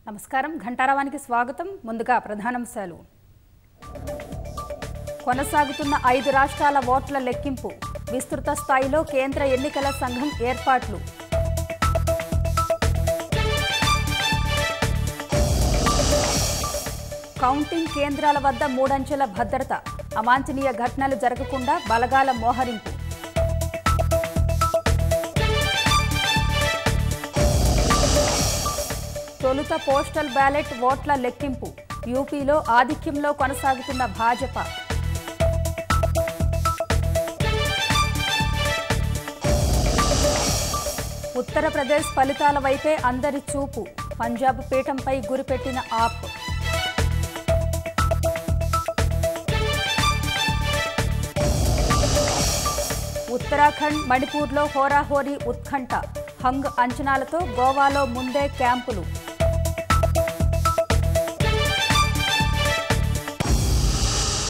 నమస్కారం ఘంటారావానికి స్వాగతం ముందుగా ప్రధానాంశాలు కొనసాగుతున్న ఐదు రాష్ట్రాల ఓట్ల లెక్కింపు విస్తృత స్థాయిలో కేంద్ర ఎన్నికల సంఘం ఏర్పాట్లు కౌంటింగ్ కేంద్రాల వద్ద మూడంచెల భద్రత అవాంఛనీయ ఘటనలు జరగకుండా బలగాల మోహరింపు తొలుత పోస్టల్ బ్యాలెట్ ఓట్ల లెక్కింపు యూపీలో ఆధిక్యంలో కొనసాగుతున్న భాజపా ఉత్తరప్రదేశ్ ఫలితాల వైపే అందరి చూపు పంజాబ్ పీఠంపై గురిపెట్టిన ఆప్ ఉత్తరాఖండ్ మణిపూర్లో హోరాహోరీ ఉత్కంఠ హంగ్ అంచనాలతో గోవాలో ముందే క్యాంపులు